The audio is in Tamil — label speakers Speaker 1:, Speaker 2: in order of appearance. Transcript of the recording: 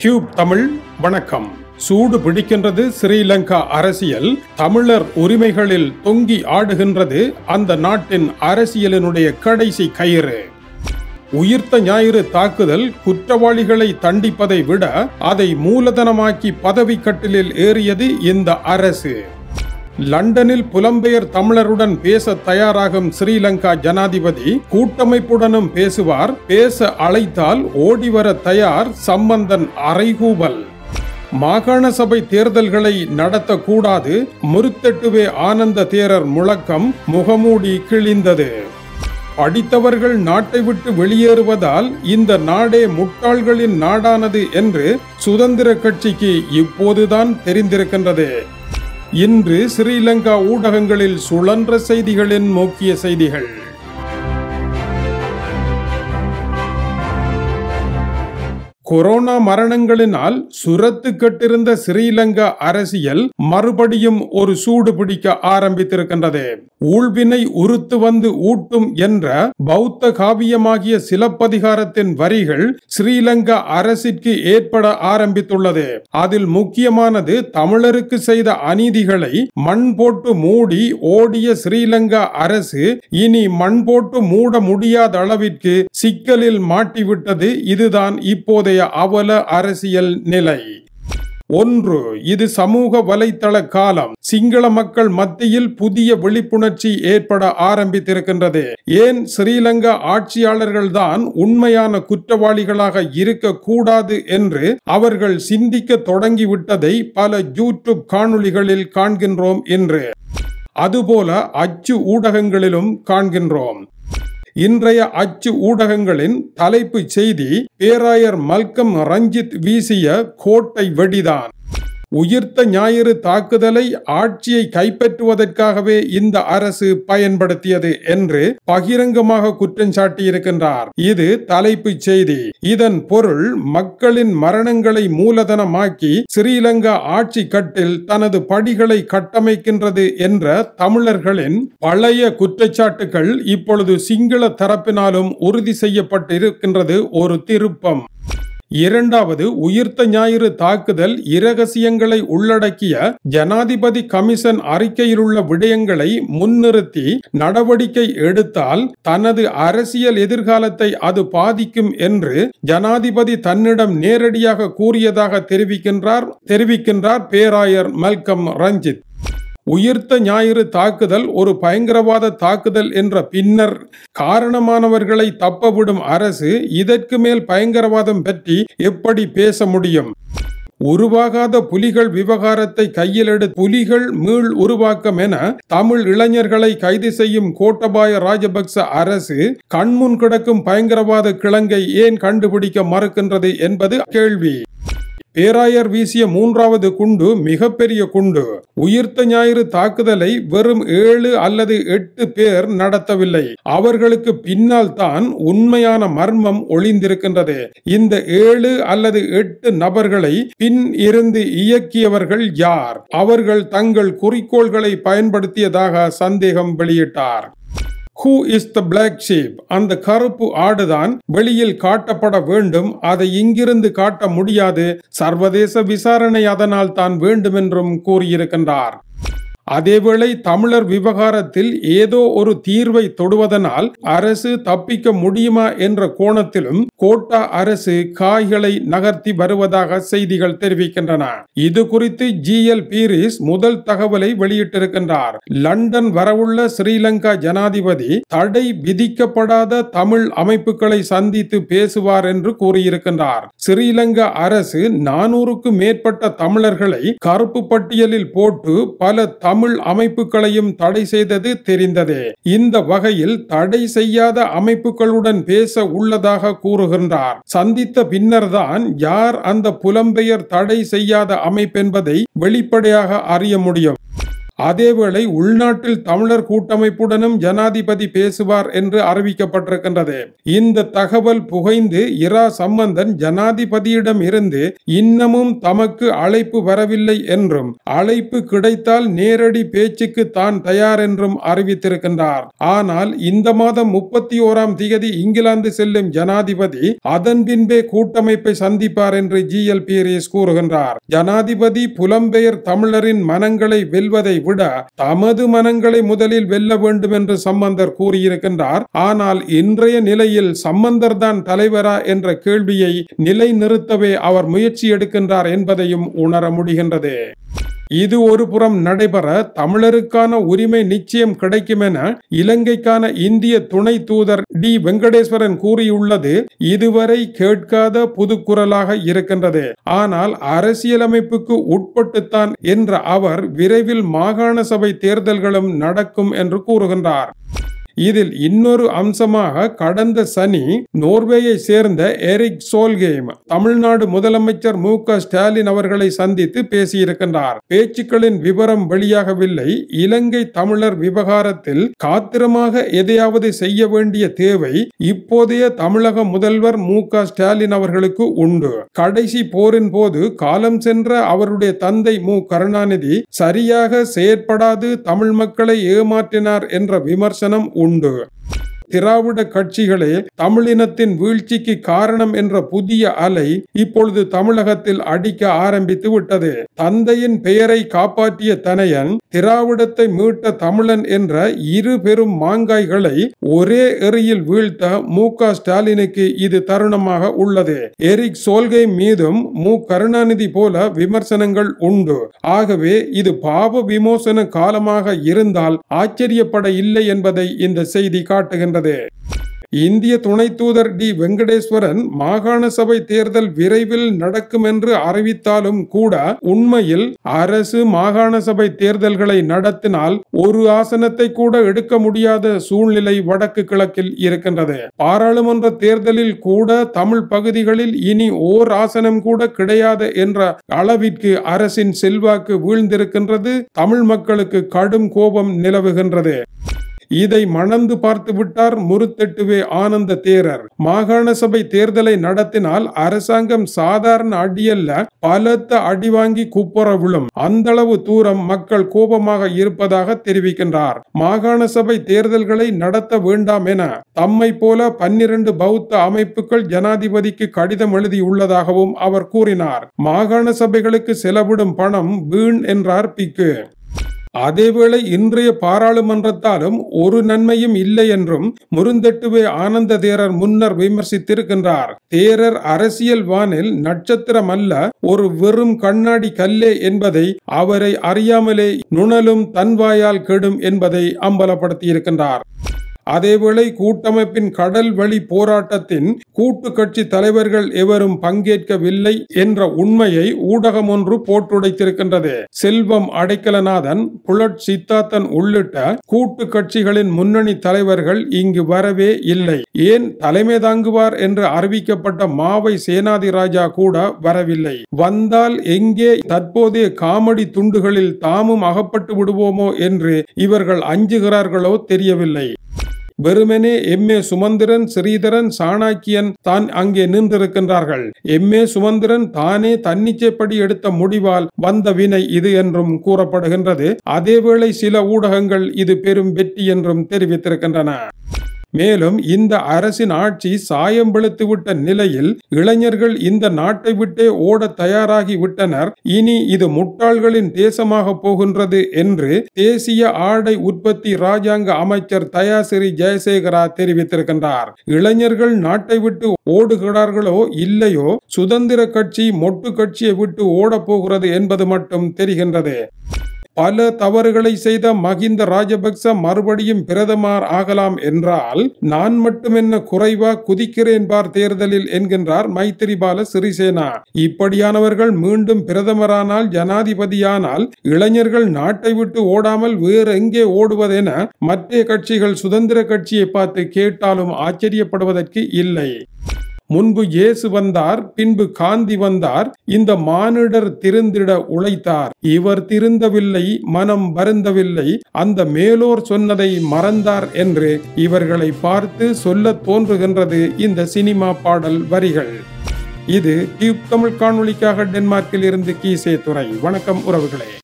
Speaker 1: டியூப் தமிழ் வணக்கம் சூடு பிடிக்கின்றது ஸ்ரீலங்கா அரசியல் தமிழர் உரிமைகளில் தொங்கி ஆடுகின்றது அந்த நாட்டின் அரசியலினுடைய கடைசி கயிறு உயிர்த்த ஞாயிறு தாக்குதல் குற்றவாளிகளை தண்டிப்பதை விட அதை மூலதனமாக்கி பதவி கட்டிலில் ஏறியது இந்த அரசு லண்டனில் புலம்பெயர் தமிழருடன் பேச தயாராகும் ஸ்ரீலங்கா ஜனாதிபதி கூட்டமைப்புடனும் பேசுவார் பேச அழைத்தால் ஓடிவர தயார் சம்பந்தன் அறைகூவல் மாகாண சபை தேர்தல்களை நடத்தக்கூடாது முருத்தெட்டுவே ஆனந்த தேரர் முழக்கம் முகமூடி கிழிந்தது படித்தவர்கள் நாட்டை விட்டு வெளியேறுவதால் இந்த நாடே முட்டாள்களின் நாடானது என்று சுதந்திர கட்சிக்கு இப்போதுதான் தெரிந்திருக்கின்றது இன்று ஸ்ரீலங்கா ஊடகங்களில் சுழன்ற செய்திகளின் முக்கிய செய்திகள் கொரோனா மரணங்களினால் சுரத்து கட்டிருந்த ஸ்ரீலங்கா அரசியல் மறுபடியும் ஒரு சூடு பிடிக்க ஆரம்பித்திருக்கின்றது ஊழ்வினை உருத்து வந்து ஊட்டும் என்ற பௌத்த காவியமாகிய சிலப்பதிகாரத்தின் வரிகள் ஸ்ரீலங்கா அரசிற்கு ஏற்பட ஆரம்பித்துள்ளது அதில் முக்கியமானது தமிழருக்கு செய்த அநீதிகளை மண் போட்டு மூடி ஓடிய ஸ்ரீலங்கா அரசு இனி மண் போட்டு மூட முடியாத அளவிற்கு சிக்கலில் மாட்டிவிட்டது இதுதான் இப்போதைய அவல அரசியல் நிலை ஒன்று இது சமூக வலைத்தள காலம் சிங்கள மக்கள் மத்தியில் புதிய விழிப்புணர்ச்சி ஏற்பட ஆரம்பித்திருக்கின்றது ஏன் ஸ்ரீலங்கா ஆட்சியாளர்கள் தான் உண்மையான குற்றவாளிகளாக இருக்கக்கூடாது என்று அவர்கள் சிந்திக்க தொடங்கிவிட்டதை பல யூடியூப் காணொளிகளில் காண்கின்றோம் என்று அதுபோல அச்சு ஊடகங்களிலும் காண்கின்றோம் இன்றைய அச்சு ஊடகங்களின் தலைப்பு செய்தி பேராயர் மல்கம் ரஞ்சித் வீசிய கோட்டை வெடிதான் உயிர்த்த ஞாயிறு தாக்குதலை ஆட்சியை கைப்பற்றுவதற்காகவே இந்த அரசு பயன்படுத்தியது என்று பகிரங்கமாக குற்றம் சாட்டியிருக்கின்றார் இது தலைப்பு செய்தி இதன் பொருள் மக்களின் மரணங்களை மூலதனமாக்கி ஸ்ரீலங்கா ஆட்சி கட்டில் தனது படிகளை கட்டமைக்கின்றது என்ற தமிழர்களின் பழைய குற்றச்சாட்டுகள் இப்பொழுது சிங்கள தரப்பினாலும் உறுதி செய்யப்பட்டிருக்கின்றது ஒரு திருப்பம் இரண்டாவது உயிர்த்த ஞாயிறு தாக்குதல் இரகசியங்களை உள்ளடக்கிய ஜனாதிபதி கமிஷன் அறிக்கையில் உள்ள விடயங்களை முன்னிறுத்தி நடவடிக்கை எடுத்தால் தனது அரசியல் எதிர்காலத்தை அது பாதிக்கும் என்று ஜனாதிபதி தன்னிடம் நேரடியாக கூறியதாக தெரிவிக்கின்றார் தெரிவிக்கின்றார் பேராயர் மல்கம் ரஞ்சித் உயிர்த்த ஞாயிறு தாக்குதல் ஒரு பயங்கரவாத தாக்குதல் என்ற பின்னர் காரணமானவர்களை தப்பவிடும் அரசு இதற்கு மேல் பயங்கரவாதம் பற்றி எப்படி பேச முடியும் உருவாகாத புலிகள் விவகாரத்தை கையில் எடு புலிகள் மீள் உருவாக்கம் என தமிழ் இளைஞர்களை கைது செய்யும் கோட்டபாய ராஜபக்ச அரசு கண்முன் கிடக்கும் பயங்கரவாத கிழங்கை ஏன் கண்டுபிடிக்க மறுக்கின்றது என்பது கேள்வி பேராயர் வீசிய மூன்றாவது குண்டு மிகப்பெரிய குண்டு உயிர்த்த ஞாயிறு தாக்குதலை வெறும் ஏழு அல்லது எட்டு பேர் நடத்தவில்லை அவர்களுக்கு பின்னால் தான் உண்மையான மர்மம் ஒளிந்திருக்கின்றது இந்த ஏழு அல்லது எட்டு நபர்களை பின் இருந்து இயக்கியவர்கள் யார் அவர்கள் தங்கள் குறிக்கோள்களை பயன்படுத்தியதாக சந்தேகம் வெளியிட்டார் who is the black sheep அந்த கருப்பு ஆடுதான் வெளியில் காட்டப்பட வேண்டும் அதை இங்கிருந்து காட்ட முடியாது சர்வதேச விசாரணை அதனால் தான் வேண்டும் என்றும் கூறியிருக்கின்றார் அதேவேளை தமிழர் விவகாரத்தில் ஏதோ ஒரு தீர்வை தொடுவதனால் அரசு தப்பிக்க முடியுமா என்ற கோணத்திலும் கோட்டா அரசு காய்களை நகர்த்தி வருவதாக செய்திகள் தெரிவிக்கின்றன இது குறித்து ஜி எல் பீரிஸ் முதல் தகவலை வெளியிட்டிருக்கின்றார் லண்டன் வரவுள்ள ஸ்ரீலங்கா ஜனாதிபதி தடை விதிக்கப்படாத தமிழ் அமைப்புகளை சந்தித்து பேசுவார் என்று கூறியிருக்கின்றார் ஸ்ரீலங்கா அரசு நானூறுக்கு மேற்பட்ட தமிழர்களை கருப்பு பட்டியலில் போட்டு பல தமிழ் அமைப்புகளையும் தடை செய்தது தெரிந்ததே இந்த வகையில் தடை செய்யாத அமைப்புகளுடன் பேச உள்ளதாக கூறுகின்றார் சந்தித்த பின்னர்தான் யார் அந்த புலம்பெயர் தடை செய்யாத அமைப்பென்பதை வெளிப்படையாக அறிய முடியும் அதேவேளை உள்நாட்டில் தமிழர் கூட்டமைப்புடனும் ஜனாதிபதி பேசுவார் என்று அறிவிக்கப்பட்டிருக்கின்றது இந்த தகவல் புகைந்து இரா சம்பந்தன் ஜனாதிபதியிடம் இருந்து இன்னமும் தமக்கு அழைப்பு வரவில்லை என்றும் அழைப்பு கிடைத்தால் நேரடி பேச்சுக்கு தான் தயார் என்றும் அறிவித்திருக்கின்றார் ஆனால் இந்த மாதம் முப்பத்தி ஓராம் திகதி இங்கிலாந்து செல்லும் ஜனாதிபதி அதன் பின்பே கூட்டமைப்பை சந்திப்பார் என்று ஜி எல் பீரிஸ் கூறுகின்றார் ஜனாதிபதி புலம்பெயர் தமிழரின் மனங்களை வெல்வதை விட தமது மனங்களை முதலில் வெல்ல வேண்டும் என்று சம்பந்தர் கூறியிருக்கின்றார் ஆனால் இன்றைய நிலையில் சம்பந்தர் தான் தலைவரா என்ற கேள்வியை நிலைநிறுத்தவே அவர் முயற்சி எடுக்கின்றார் என்பதையும் உணர முடிகின்றது இது ஒரு புறம் நடைபெற தமிழருக்கான உரிமை நிச்சயம் கிடைக்கும் என இலங்கைக்கான இந்திய துணை தூதர் டி வெங்கடேஸ்வரன் கூறியுள்ளது இதுவரை கேட்காத புதுக்குரலாக இருக்கின்றது ஆனால் அரசியலமைப்புக்கு உட்பட்டுத்தான் என்ற அவர் விரைவில் மாகாண சபை தேர்தல்களும் நடக்கும் என்று கூறுகின்றார் இதில் இன்னொரு அம்சமாக கடந்த சனி நோர்வேயை சேர்ந்த எரிக் சோல்கேம் தமிழ்நாடு முதலமைச்சர் மு க ஸ்டாலின் அவர்களை சந்தித்து பேசியிருக்கின்றார் பேச்சுக்களின் விவரம் வெளியாகவில்லை இலங்கை தமிழர் விவகாரத்தில் காத்திரமாக எதையாவது செய்ய வேண்டிய தேவை இப்போதைய தமிழக முதல்வர் மு க ஸ்டாலின் அவர்களுக்கு உண்டு கடைசி போரின் போது காலம் சென்ற அவருடைய தந்தை மு கருணாநிதி சரியாக செயற்படாது தமிழ் மக்களை ஏமாற்றினார் என்ற விமர்சனம் உண்டு திராவிட கட்சிகளே தமிழினத்தின் வீழ்ச்சிக்கு காரணம் என்ற புதிய அலை இப்பொழுது தமிழகத்தில் அடிக்க ஆரம்பித்து விட்டது தந்தையின் பெயரை காப்பாற்றிய தனையன் திராவிடத்தை மீட்ட தமிழன் என்ற இரு பெரும் மாங்காய்களை ஒரே எறியில் வீழ்த்த மு க ஸ்டாலினுக்கு இது தருணமாக உள்ளது எரிக் சோல்கை மீதும் மு கருணாநிதி போல விமர்சனங்கள் உண்டு ஆகவே இது பாவ விமோசன காலமாக இருந்தால் ஆச்சரியப்பட இல்லை என்பதை இந்த செய்தி காட்டுகின்றது இந்திய துணை தூதர் டி வெங்கடேஸ்வரன் மாகாண சபை தேர்தல் விரைவில் நடக்கும் என்று அறிவித்தாலும் கூட உண்மையில் அரசு மாகாண சபை தேர்தல்களை நடத்தினால் ஒரு ஆசனத்தை கூட எடுக்க முடியாத சூழ்நிலை வடக்கு கிழக்கில் இருக்கின்றது பாராளுமன்ற தேர்தலில் கூட தமிழ் பகுதிகளில் இனி ஓர் ஆசனம் கூட கிடையாது என்ற அளவிற்கு அரசின் செல்வாக்கு வீழ்ந்திருக்கின்றது தமிழ் மக்களுக்கு கடும் கோபம் நிலவுகின்றது இதை மணந்து பார்த்து விட்டார் முருத்தெட்டுவே ஆனந்த தேரர் மாகாண சபை தேர்தலை நடத்தினால் அரசாங்கம் சாதாரண அடியல்ல பலத்த அடி வாங்கி குப்புற விழும் அந்த அளவு தூரம் மக்கள் கோபமாக இருப்பதாக தெரிவிக்கின்றார் மாகாண சபை தேர்தல்களை நடத்த வேண்டாம் என தம்மை போல பன்னிரண்டு பௌத்த அமைப்புகள் ஜனாதிபதிக்கு கடிதம் எழுதியுள்ளதாகவும் அவர் கூறினார் மாகாண சபைகளுக்கு செலவிடும் பணம் வீண் என்றார் பிக்கு அதேவேளை இன்றைய பாராளுமன்றத்தாலும் ஒரு நன்மையும் இல்லை என்றும் முருந்தெட்டுவே ஆனந்த தேரர் முன்னர் விமர்சித்திருக்கின்றார் தேரர் அரசியல் வானில் நட்சத்திரம் அல்ல ஒரு வெறும் கண்ணாடி கல்லே என்பதை அவரை அறியாமலே நுணலும் தன்வாயால் கெடும் என்பதை அம்பலப்படுத்தியிருக்கின்றார் அதேவேளை கூட்டமைப்பின் கடல் வழி போராட்டத்தின் கூட்டு கட்சி தலைவர்கள் எவரும் பங்கேற்கவில்லை என்ற உண்மையை ஊடகம் ஒன்று போட்டுடைத்திருக்கின்றது செல்வம் அடைக்கலநாதன் புலட் சித்தார்த்தன் உள்ளிட்ட கூட்டு கட்சிகளின் முன்னணி தலைவர்கள் இங்கு வரவே இல்லை ஏன் தலைமை தாங்குவார் என்று அறிவிக்கப்பட்ட மாவை சேனாதி ராஜா கூட வரவில்லை வந்தால் எங்கே தற்போதைய காமெடி துண்டுகளில் தாமும் அகப்பட்டு விடுவோமோ என்று இவர்கள் அஞ்சுகிறார்களோ தெரியவில்லை வெறுமனே எம் ஏ சுமந்திரன் ஸ்ரீதரன் சாணாக்கியன் தான் அங்கே நின்றிருக்கின்றார்கள் எம் ஏ சுமந்திரன் தானே தன்னிச்சைப்படி எடுத்த முடிவால் வந்த வினை இது என்றும் கூறப்படுகின்றது அதேவேளை சில ஊடகங்கள் இது பெரும் வெற்றி என்றும் தெரிவித்திருக்கின்றன மேலும் இந்த அரசின் ஆட்சி சாயம் விட்ட நிலையில் இளைஞர்கள் இந்த நாட்டை விட்டே ஓட தயாராகி விட்டனர் இனி இது முட்டாள்களின் தேசமாக போகின்றது என்று தேசிய ஆடை உற்பத்தி ராஜாங்க அமைச்சர் தயாசிறி ஜெயசேகரா தெரிவித்திருக்கின்றார் இளைஞர்கள் நாட்டை விட்டு ஓடுகிறார்களோ இல்லையோ சுதந்திர கட்சி மொட்டு கட்சியை விட்டு ஓடப் போகிறது என்பது மட்டும் தெரிகின்றது பல தவறுகளை செய்த மகிந்த ராஜபக்ச மறுபடியும் பிரதமர் ஆகலாம் என்றால் நான் மட்டும் என்ன குறைவா குதிக்கிறேன் பார் தேர்தலில் என்கின்றார் மைத்திரிபால சிறிசேனா இப்படியானவர்கள் மீண்டும் பிரதமரானால் ஜனாதிபதியானால் இளைஞர்கள் நாட்டை விட்டு ஓடாமல் வேறு எங்கே ஓடுவதென மற்ற கட்சிகள் சுதந்திர கட்சியை பார்த்து கேட்டாலும் ஆச்சரியப்படுவதற்கு இல்லை முன்பு இயேசு வந்தார் பின்பு காந்தி வந்தார் இந்த மானிடர் திருந்திட உழைத்தார் இவர் திருந்தவில்லை மனம் வருந்தவில்லை அந்த மேலோர் சொன்னதை மறந்தார் என்று இவர்களை பார்த்து சொல்லத் தோன்றுகின்றது இந்த சினிமா பாடல் வரிகள் இது டியூப் தமிழ் காணொளிக்காக டென்மார்க்கில் இருந்து கீசே துறை வணக்கம் உறவுகளே